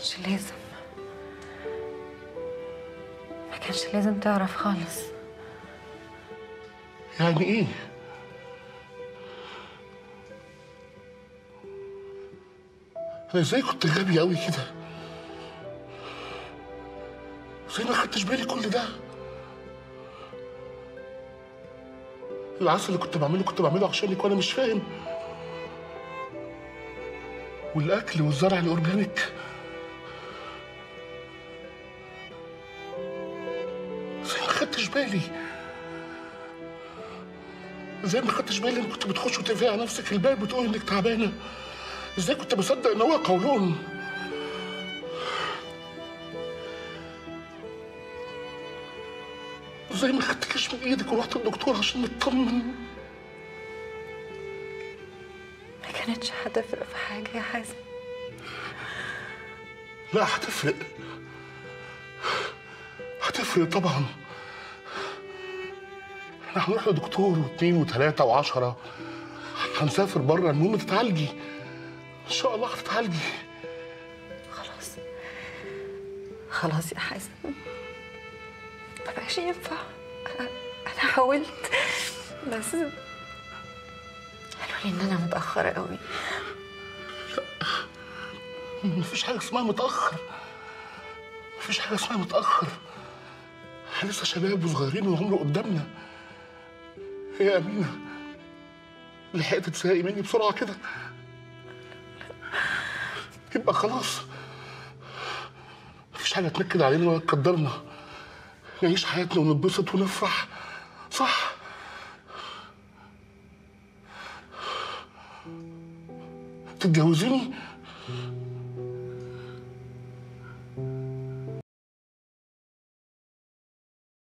كانش لازم ما كانش لازم تعرف خالص يعني ايه انا ازاي كنت غبي قوي كده ازاي ما خدتش بالي كل ده العسل اللي كنت بعمله كنت بعمله عشانك وانا مش فاهم والاكل والزرع الاورجانيك ازاي ما خدتش بالي ازاي ما خدتش بالي انك كنت بتخش وتقفلي على نفسك الباب وتقولي انك تعبانه ازاي كنت بصدق ان هو قولون ازاي ما خدتكش من ايدك ورحت للدكتور عشان نطمن ما كانتش هتفرق في حاجة يا حازم لا هتفرق هتفرق طبعا احنا هنروح لدكتور واثنين وثلاثة وعشرة هنسافر بره المهم تتعالجي ان شاء الله هتتعالجي خلاص خلاص يا حازم ما بقاش ينفع انا أنا حاولت بس قالوا لي ان انا متاخره قوي مفيش حاجة اسمها متأخر مفيش حاجة اسمها متأخر احنا لسه شباب وصغيرين والعمر قدامنا هي يا أمينة لحقت تساقي مني بسرعة كده يبقى خلاص مفيش حاجة تنكد علينا ولا تقدرنا نعيش حياتنا ونتبسط ونفرح صح تتجوزيني